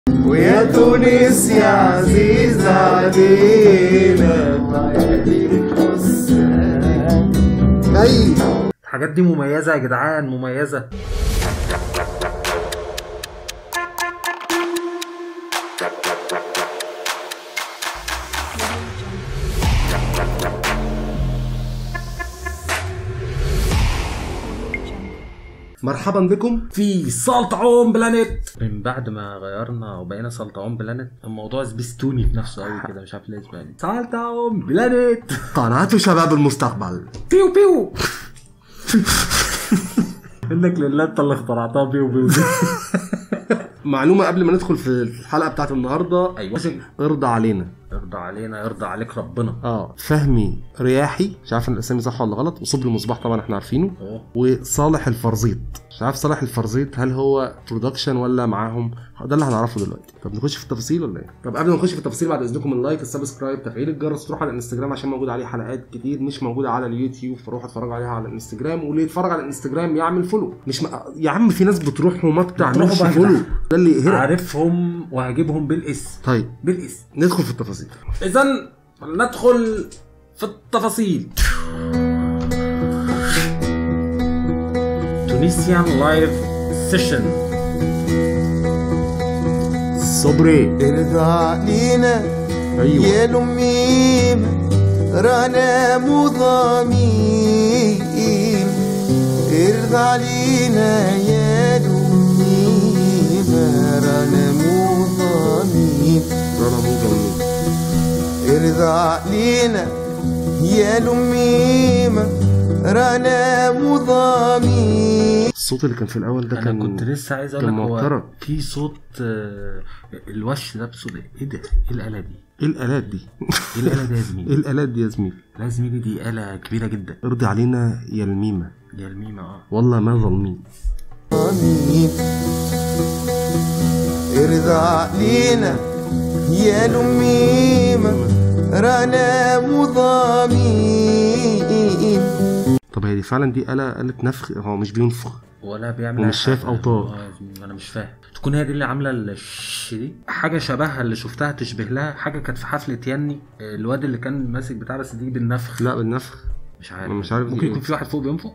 ويا تونس يا عزيز علينا اي الحاجات دي مميزة يا جدعان مميزة مرحبا بكم في سلطعون بلانيت من بعد ما غيرنا وبقينا سلطعون بلانيت الموضوع سبيستوني في نفسه قوي كده مش عارف ليه اسمعني سلطعون بلانيت قناة شباب المستقبل بيو بيو انك لله انت اللي اخترعتها بيو بيو دي معلومة قبل ما ندخل في الحلقة بتاعت النهاردة ايوه ارضى علينا يرضى علينا يرضى عليك ربنا اه فهمي رياحي مش عارف الاسامي صح ولا غلط وصبري مصباح طبعا احنا عارفينه اه وصالح الفرزيط مش عارف صالح الفرزيط هل هو برودكشن ولا معاهم ده اللي هنعرفه دلوقتي طب نخش في التفاصيل ولا ايه طب قبل ما نخش في التفاصيل بعد اذنكم اللايك السبسكرايب تفعيل الجرس تروح على الانستجرام عشان موجود عليه حلقات كتير مش موجوده على اليوتيوب فروح اتفرجوا عليها على الانستجرام واللي يتفرج على الانستجرام يعمل فولو مش م... يا عم في ناس بتروح وما بتعملش بتروحوا بقى فولو كده. ده اللي يقهرك عارفهم وهجيبهم بالاسم طيب بالاسم ندخل في التفاصيل اذا ندخل في التفاصيل تونسيان لايف سيشن صبري ارضى علينا ايوه يا لميم رانا مضامين ارضى علينا يا لميم رانا مضامين رانا مو جميل ارضى علينا يا لميم رانا مضامين الصوت اللي كان في الاول ده انا كان كنت لسه عايز اقول كان لك هو موترة. في صوت آه، الوش ده بصوت ايه ده؟ ايه الاله دي؟ ايه الالات دي ايه الاله دي يا ايه زميلي؟ الالات دي يا زميلي لا يا زميلي دي اله كبيره جدا ارضي علينا يا الميمه دي الميمه اه والله ما ظالمين ارضى علينا يا لميم رانا مضامين طب هي دي فعلا دي آلة آلة نفخ هو مش بينفخ ولا بيعمل ومش أي شايف حاجة. أوتار. اه يا زميلي انا مش فاهم تكون هي دي اللي عامله الش دي حاجه شبهها اللي شفتها تشبه لها حاجه كانت في حفله ياني الواد اللي كان ماسك بتاع بس دي بالنفخ لا بالنفخ مش عارف أنا مش عارف دي ممكن إيه. يكون في واحد فوق بينفخ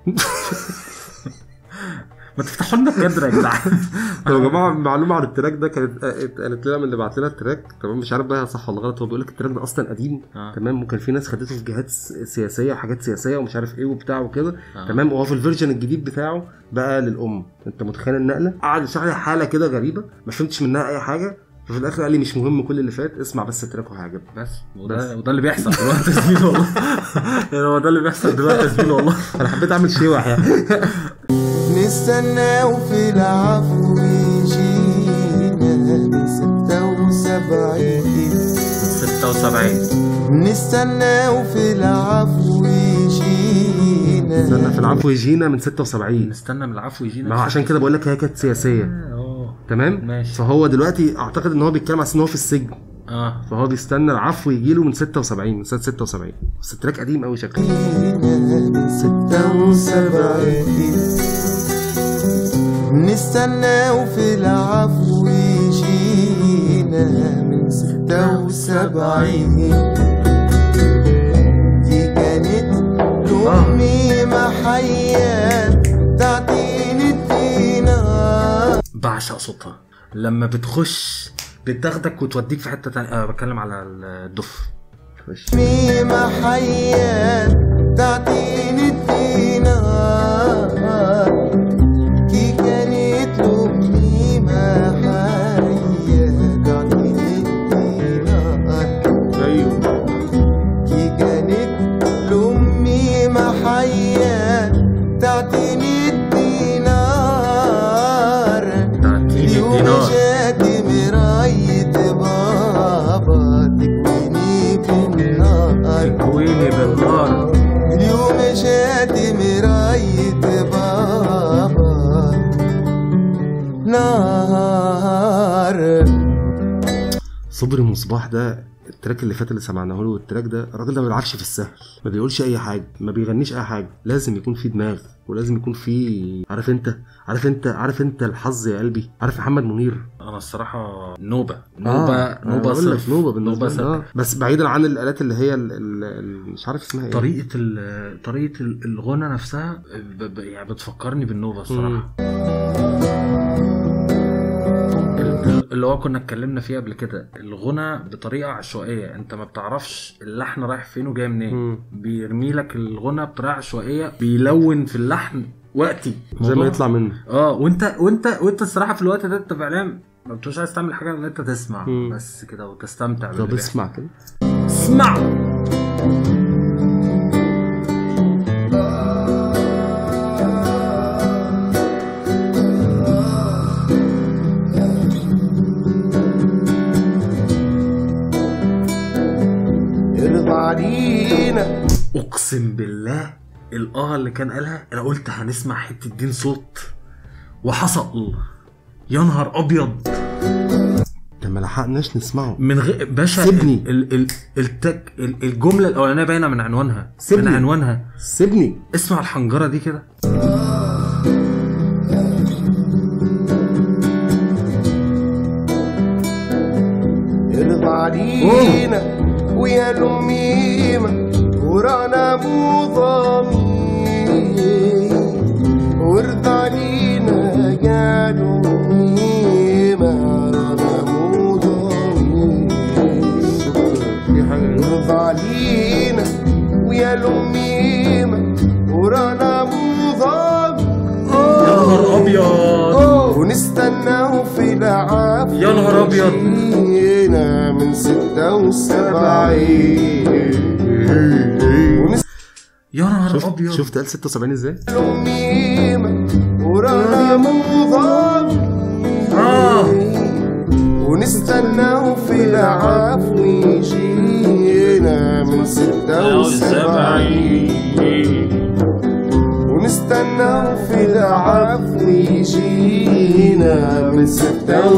ما تفتحوا لنا الكادر يا جدعان طب يا جماعه معلومه عن التراك ده كانت قالت لنا من اللي بعت لنا التراك تمام مش عارف بقى صح ولا غلط هو بيقول لك التراك ده اصلا قديم آه. تمام ممكن في ناس خدته في جهات س- سياسيه وحاجات سياسيه ومش عارف ايه وبتاع وكده آه. تمام وهو في الفيرجن الجديد بتاعه بقى للام انت متخيل النقله قعد يشرح لي حاله كده غريبه ما فهمتش منها اي حاجه ففي الاخر قال لي مش مهم كل اللي فات اسمع بس التراك وهيعجبك بس بس. وده وده اللي بيحصل دلوقتي يا زميلي والله يعني هو ده اللي بيحصل دلوقتي يا زميلي والله انا حبيت اعمل شيوح يعني نستنى وفي العفو يجينا من ستة وسبعين 76 نستنى وفي العفو يجينا استنى في العفو يجينا من 76 نستنى من العفو يجينا ما هو عشان كده بقول لك هي كانت سياسيه اه تمام ماشي. فهو دلوقتي اعتقد ان هو بيتكلم على ان هو في السجن اه فهو بيستنى العفو يجي له من 76 من سنه 76 بس التراك قديم قوي شكله من ستة وسبعين نستنى وفي العفو يجينا من ستة وسبعين دي كانت لأمي محيا تعطيني الدينار بعشق صوتها لما بتخش بتاخدك وتوديك في حته تانية آه بتكلم على الدف خش. أمي محيا تعطيني الدينار كي كانت أمي محيا تعطيني الدينار ايوه كي كانت لأمي محيا تعطيني الدينار تعطيني اليوم الدينار جات مراية بابا تكويني بالنار تكويني بالنار اليوم جات مراية بابا نار صبري مصباح ده التراك اللي فات اللي سمعناه له والتراك ده الراجل ده ما بيلعبش في السهل ما بيقولش اي حاجه ما بيغنيش اي حاجه لازم يكون في دماغ ولازم يكون في عارف انت عارف انت عارف انت الحظ يا قلبي عارف محمد منير انا الصراحه نوبه نوبه آه، أنا نوبه بقول لك صرف نوبه بالنسبه نوبه لي صرف آه. بس بعيدا عن الالات اللي هي ال ال ال مش عارف اسمها ايه طريقه ال- طريقه ال- الغنى نفسها ب- ب- يعني بتفكرني بالنوبه الصراحه ال- ال- اللي هو كنا اتكلمنا فيه قبل كده الغنى بطريقه عشوائيه انت ما بتعرفش اللحن رايح فين وجاي منين مم. بيرمي لك الغنى بطريقه عشوائيه بيلون في اللحن وقتي زي ما موضوع- يطلع منه اه وانت وانت وانت الصراحه في الوقت ده انت فعلا ما بتبقاش عايز تعمل حاجه غير انت تسمع مم. بس كده وتستمتع طب باللي بيحصل. اسمع كده اسمع ارضى علينا اقسم بالله الاه اللي كان قالها انا قلت هنسمع حته دين صوت وحصل يا نهار ابيض ده ما لحقناش نسمعه من غير باشا سيبني. ال ال التك ال الجمله الاولانيه باينه من عنوانها سيبني. من عنوانها سيبني اسمع الحنجره دي كده ارضى علينا ويا الأميمة ورانا مو ضمير وارضى علينا يا الأميمة ورانا مو ضمير في حاجه ارضى علينا ويا الأميمة ورانا مو ضمير يا نهار ابيض ونستناه في العافية يا نهار أبيض. جينا من ستة وسبعين يا نهار شفت ابيض شفت قال 76 ازاي ونستلميمة ورانا موضة اه ونستناه في العفو يجينا من ستة وسبعين ونستناه في العفو يجينا من ستة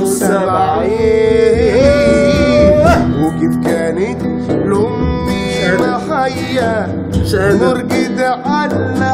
وسبعين وكيف كانت الأمي محيا نرقد على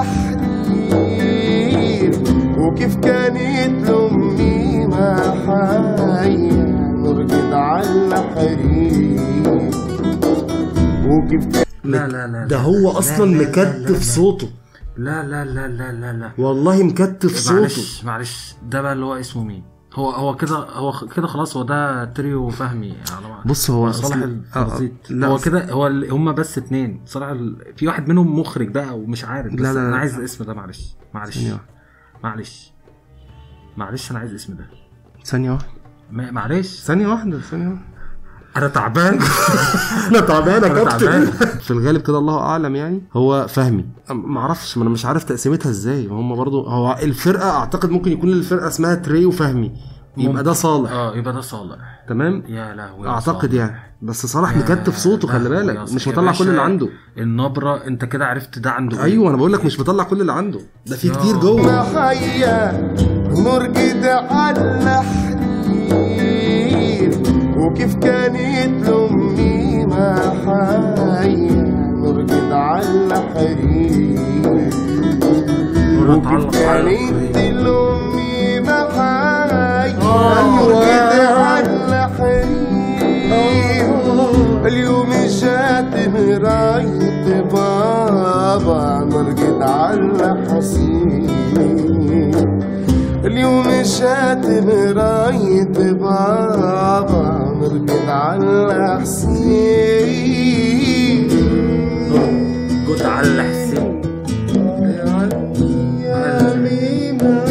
حديد وكيف كانت أمي محيا نرقد على حرير وكيف كانت لا لا لا ده لا. هو لا، اصلا لا، لا، لا، مكتف لا. صوته لا لا لا لا لا لا والله مكتف صوته معلش معلش ده بقى اللي هو اسمه مين هو هو كده هو خ- كده خلاص هو ده تريو فهمي على ما بص هو صالح أصل- البسيط آه، لا هو أصل- كده هو ال- هما بس اتنين صراحة ال... في واحد منهم مخرج بقى ومش عارف بس لا، لا، انا لا. عايز الاسم ده معلش معلش ثانية واحدة. معلش معلش انا عايز الاسم ده ثانية واحدة ما- معلش ثانية واحدة ثانية واحدة انا تعبان انا تعبان يا أنا تعبان. كابتن في الغالب كده الله اعلم يعني هو فهمي أم- ما اعرفش ما انا مش عارف تقسيمتها ازاي ما هم برضو هو الفرقه اعتقد ممكن يكون الفرقه اسمها تري وفهمي يبقى ده صالح اه يبقى ده صالح تمام يا لهوي يا اعتقد صالح. يعني بس صلاح يا مكتف صوته خلي لهوي يا بالك صالح. مش يا مطلع كل باشا، اللي عنده النبرة انت كده عرفت ده عنده ايه. ايوه انا بقول لك مش مطلع كل اللي عنده ده في يا. كتير جوه محيا نرقد على حديد وكيف كانت أمي محيا نرقد على حرير وكيف كانت الأمي محيا نرقد على حرير اليوم جات مراية بابا نرقد على حسين اليوم جات مراية بابا نرقد على حسين جود على حسين يا ميمة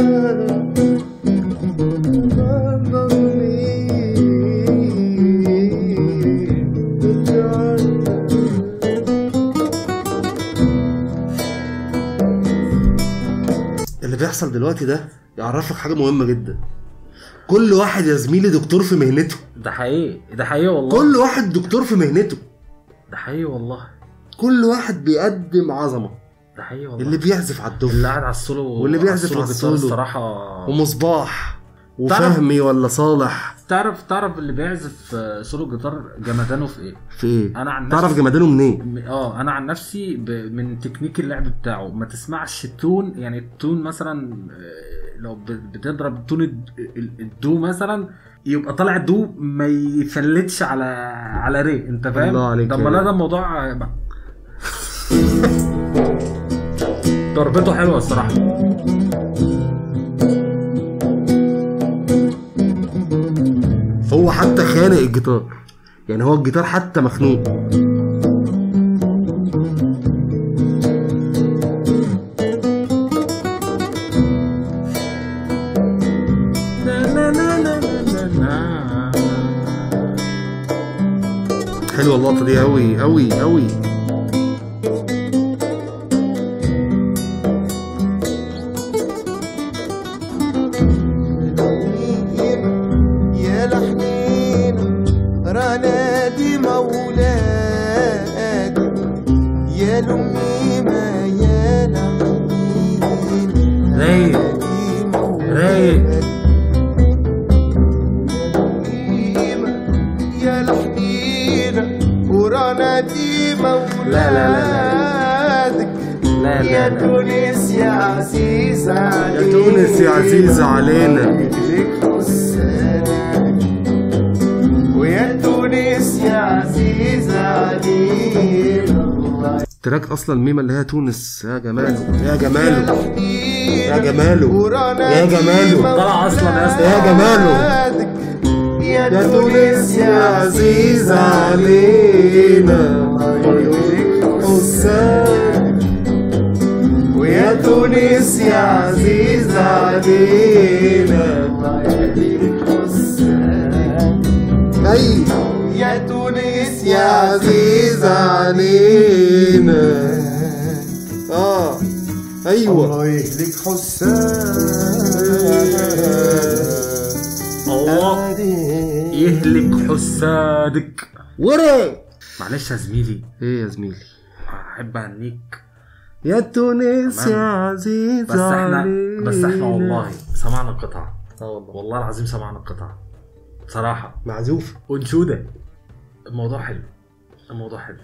اللي بيحصل دلوقتي ده يعرفك حاجه مهمه جدا كل واحد يا زميلي دكتور في مهنته ده حقيقي ده حقيقي والله كل واحد دكتور في مهنته ده حقيقي والله كل واحد بيقدم عظمه ده حقيقي والله اللي بيعزف على الدف اللي قاعد على السولو واللي بيعزف على بالجيتار السولو. الصراحة ومصباح وفهمي ولا صالح تعرف تعرف اللي بيعزف آه، سولو جيتار جمدانه في ايه؟ في ايه انا عن تعرف نفسي جمدانه منين م- اه انا عن نفسي ب... من تكنيك اللعب بتاعه ما تسمعش التون يعني التون مثلا آه، لو ب- بتضرب تون الد- ال- الدو مثلا يبقى طالع دو ما يفلتش على على ري انت فاهم؟ الله عليك ده يا ما لا ري. ده الموضوع آه، ضربته حلوه الصراحه هو حتى خانق الجيتار يعني هو الجيتار حتى مخنوق حلوه اللقطه دي قوي قوي قوي يا لحنين رنادي مولاد يا لميمة يا لحنين رايق رايق يا لحنين ورنادي مولادك لا لا لا يا لا تونس يا عزيز علينا يا تونس يا عزيز علينا لك حسادك ويا تونس يا عزيز علينا الله تراك اصلا الميمه اللي هي تونس يا جماله يا جماله يا جماله ورانا يا جماله طلع اصلا يا اسطى يا جماله يا يا تونس يا عزيز علينا حسام ويا تونس يا عزيز علينا اي يا تونس يا عزيز علينا اه ايوه الله يهلك حسام الله يهلك حسادك ورا معلش يا زميلي ايه يا زميلي احب اهنيك يا تونس تمام. يا عزيز بس احنا علينا بس احنا والله سمعنا القطعه اه والله والله العظيم سمعنا القطعه بصراحه معزوف وانشوده الموضوع حلو الموضوع حلو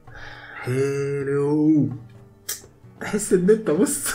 حلو تحس ان انت بص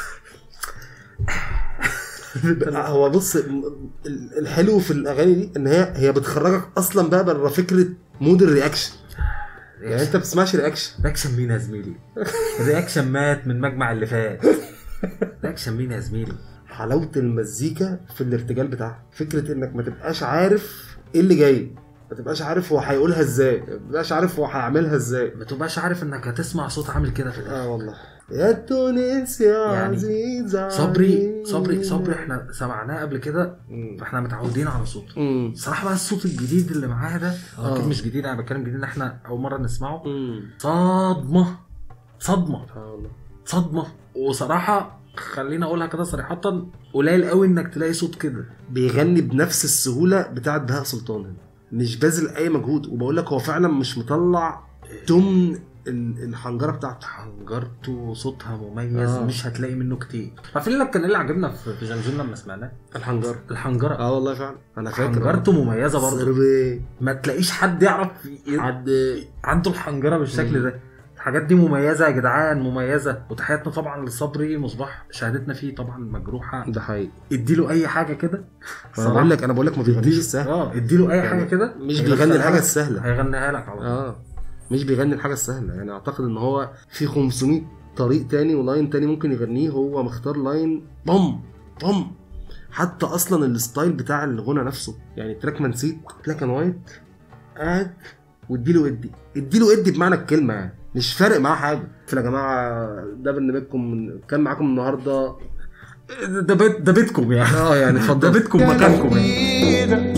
هو بص ال- الحلو في الاغاني دي ان هي هي بتخرجك اصلا بقى بره فكره مود الرياكشن يعني انت بتسمعش رياكشن رياكشن مين يا زميلي؟ الرياكشن مات من مجمع اللي فات رياكشن مين يا زميلي؟ حلاوه المزيكا في الارتجال بتاعها فكره انك ما تبقاش عارف ايه اللي جاي ما تبقاش عارف هو هيقولها ازاي ما تبقاش عارف هو هيعملها ازاي ما تبقاش عارف انك هتسمع صوت عامل كده في الاخر اه والله يا تونس يا يعني عزيز صبري علينا. صبري صبري احنا سمعناه قبل كده مم. فاحنا متعودين على صوته مم. صراحة بقى الصوت الجديد اللي معاه ده آه. اكيد مش جديد انا بتكلم جديد إن احنا اول مرة نسمعه مم. صدمة صدمة اه والله صدمة وصراحة خليني اقولها كده صريحة قليل قوي انك تلاقي صوت كده بيغني بنفس السهوله بتاعت بهاء سلطان هنا مش باذل اي مجهود وبقول لك هو فعلا مش مطلع تمن ال- الحنجره بتاعته حنجرته صوتها مميز آه. مش هتلاقي منه كتير عارفين لك كان إيه اللي عجبنا في في جمجم لما سمعناه الحنجره الحنجرة اه والله فعلا انا فاكر حنجرته مميزة برضه صربي ما تلاقيش حد يعرف ي- حد عنده الحنجره بالشكل ده الحاجات دي مميزه يا جدعان مميزه وتحياتنا طبعا لصبري مصباح شهادتنا فيه طبعا مجروحه ده حقيقي اديله اي حاجه كده انا بقول لك انا بقول لك ما بيغنيش السهل اه اديله اي يعني حاجه كده مش بيغني الحاجه السهله هيغنيها لك على طول اه مش بيغني الحاجه السهله يعني اعتقد ان هو في 500 طريق تاني ولاين تاني ممكن يغنيه هو مختار لاين بوم بوم حتى اصلا الستايل بتاع الغنى نفسه يعني التراك ما نسيت بلاك اند وايت قاعد واديله ادي اديله ادي بمعنى الكلمه يعني مش فارق معاه حاجه يا جماعه ده برنامجكم من- كان معاكم النهارده ده بيت ده بيتكم يعني اه يعني ده اتفضل بيتكم مكانكم يعني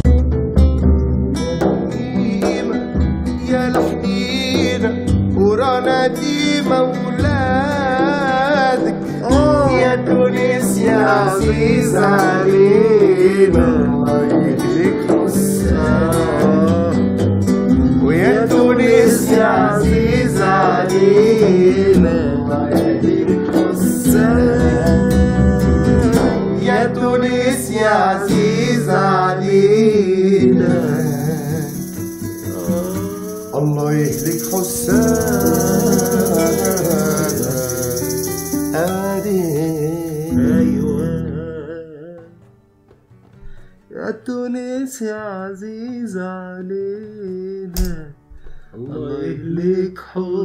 يا لحنينا ورانا دي مولادك يا تونس يا عزيز علينا الله يهلك حسام ويا تونس يا عزيز علينا الله يهلك حسام يا تونس يا عزيز علينا يهلك حسان آدين ايوه يا تونس يا عزيز علينا الله يهلك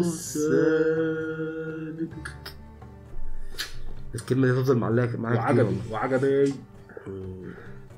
حسانك الكلمة دي تفضل معلقة معاك كتير وعجبي والله. وعجبي